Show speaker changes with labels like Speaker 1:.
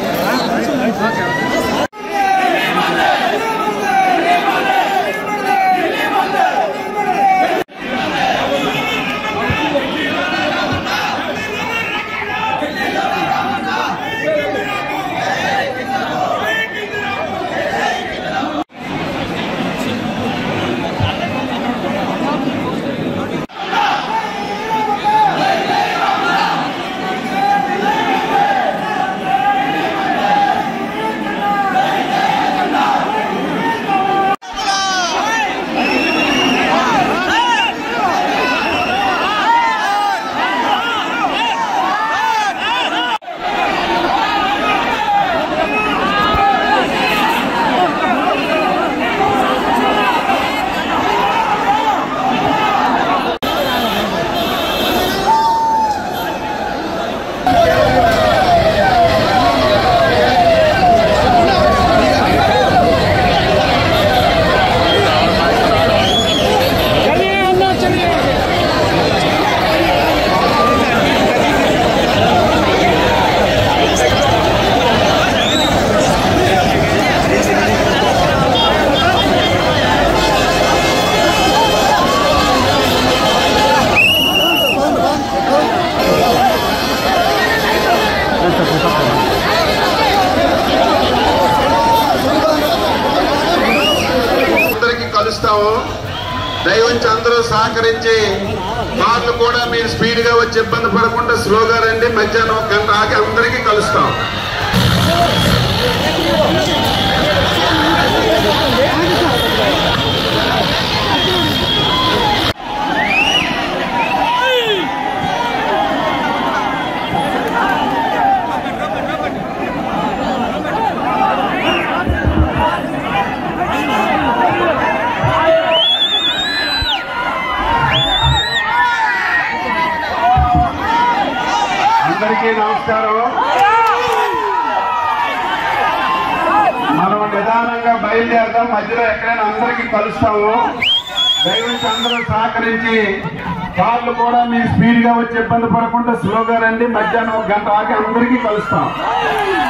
Speaker 1: అందరికి కలుస్తాము దయవంచి అందరూ సహకరించి కార్లు కూడా మీరు స్పీడ్ గా వచ్చి ఇబ్బంది పడకుండా స్లోగా రండి మధ్యాహ్నం ఒక గంట ఆగి అందరికీ కలుస్తాం అందరికీ నమస్కారం మనం నిదానంగా బయలుదేరదాం మధ్యలో ఎక్కడైనా అందరికీ కలుస్తాము దయచేసి అందరూ సహకరించి కార్లు కూడా మీరు స్పీడ్ గా వచ్చి ఇబ్బంది పడకుండా స్లోగా రండి మధ్యాహ్నం ఒక గంట ఆగి అందరికీ కలుస్తాం